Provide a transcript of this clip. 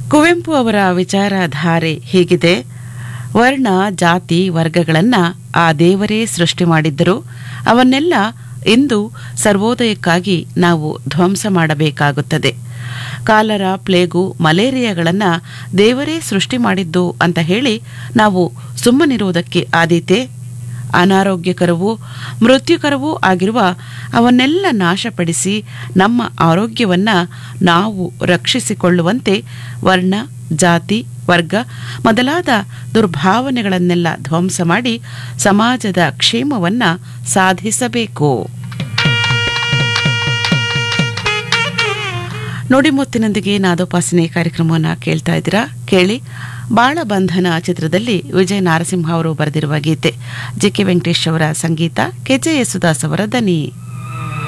ಕುವೆಂಪು ಅವರ ವಿಚಾರಧಾರೆ ಹೀಗಿದೆ ವರ್ಣ ಜಾತಿ ವರ್ಗಗಳನ್ನು ಆ ದೇವರೇ ಸೃಷ್ಟಿ ಮಾಡಿದ್ದರು ಅವನ್ನೆಲ್ಲ ಇಂದು ಸರ್ವೋದಯಕ್ಕಾಗಿ ನಾವು ಧ್ವಂಸ ಮಾಡಬೇಕಾಗುತ್ತದೆ ಕಾಲರ ಪ್ಲೇಗು ಮಲೇರಿಯಾಗಳನ್ನು ದೇವರೇ ಸೃಷ್ಟಿ ಮಾಡಿದ್ದು ಅಂತ ಹೇಳಿ ನಾವು ಸುಮ್ಮನಿರುವುದಕ್ಕೆ ಆದೀತೆ ಅನಾರೋಗ್ಯಕರವೂ ಮೃತ್ಯುಕರವೂ ಆಗಿರುವ ಅವನ್ನೆಲ್ಲ ನಾಶಪಡಿಸಿ ನಮ್ಮ ಆರೋಗ್ಯವನ್ನು ನಾವು ರಕ್ಷಿಸಿಕೊಳ್ಳುವಂತೆ ವರ್ಣ ಜಾತಿ ವರ್ಗ ಮೊದಲಾದ ದುರ್ಭಾವನೆಗಳನ್ನೆಲ್ಲ ಧ್ವಂಸ ಮಾಡಿ ಸಮಾಜದ ಕ್ಷೇಮವನ್ನು ಸಾಧಿಸಬೇಕು ನುಡಿಮುತ್ತಿನೊಂದಿಗೆ ನಾದೋಪಾಸನೆ ಕಾರ್ಯಕ್ರಮವನ್ನು ಕೇಳ್ತಾ ಇದ್ದೀರಾ ಕೇಳಿ ಬಾಳಬಂಧನ ಚಿತ್ರದಲ್ಲಿ ವಿಜಯ ನಾರಸಿಂಹ ಅವರು ಬರೆದಿರುವ ಗೀತೆ ಜೆ ಕೆ ವೆಂಕಟೇಶ್ ಅವರ ಸಂಗೀತ ಕೆಜೆ ಯೇಸುದಾಸ್ ಅವರ ದನಿ